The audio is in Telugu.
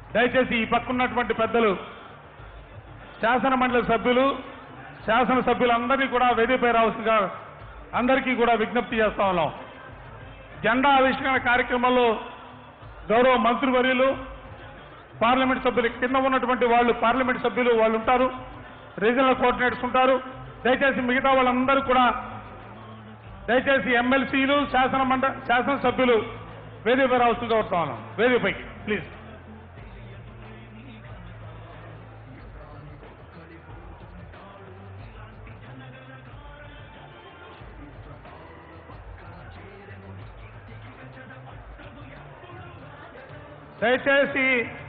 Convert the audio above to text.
దయచేసి ఈ పక్కన్నటువంటి పెద్దలు శాసన మండలి సభ్యులు శాసన సభ్యులందరినీ కూడా వేదికపై రావాల్సిందిగా అందరికీ కూడా విజ్ఞప్తి చేస్తా ఉన్నాం జెండా ఆవిష్కరణ కార్యక్రమంలో గౌరవ మంత్రివర్యులు పార్లమెంట్ సభ్యులు కింద ఉన్నటువంటి వాళ్ళు పార్లమెంట్ సభ్యులు వాళ్ళు ఉంటారు రీజనల్ కోఆర్డినేటర్స్ ఉంటారు దయచేసి మిగతా వాళ్ళందరూ కూడా దయచేసి ఎమ్మెల్సీలు శాసన మండ శాసనసభ్యులు వేదికపై రావాల్సిందిగా కోరుతా ఉన్నాం వేదికపైకి ప్లీజ్ దయచేసి